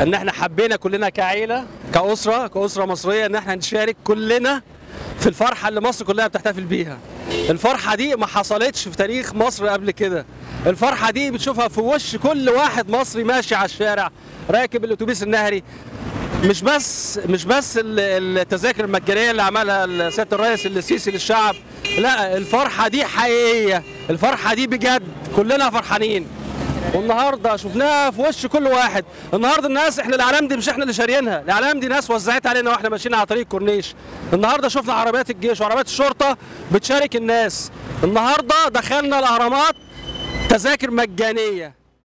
ان احنا حبينا كلنا كعيله كاسره كاسره مصريه ان احنا نشارك كلنا في الفرحه اللي مصر كلها بتحتفل بيها الفرحه دي ما حصلتش في تاريخ مصر قبل كده الفرحه دي بتشوفها في وش كل واحد مصري ماشي على الشارع راكب الاتوبيس النهري مش بس مش بس ال- التذاكر المجانيه اللي عملها سياده الرئيس السيسي للشعب لا الفرحه دي حقيقيه الفرحه دي بجد كلنا فرحانين والنهارده شفناها في وش كل واحد النهارده الناس احنا الاعلام دي مش احنا اللي شاريينها الاعلام دي ناس وزعتها علينا واحنا ماشيين على طريق كورنيش النهارده شفنا عربيات الجيش وعربيات الشرطه بتشارك الناس النهارده دخلنا الاهرامات تذاكر مجانيه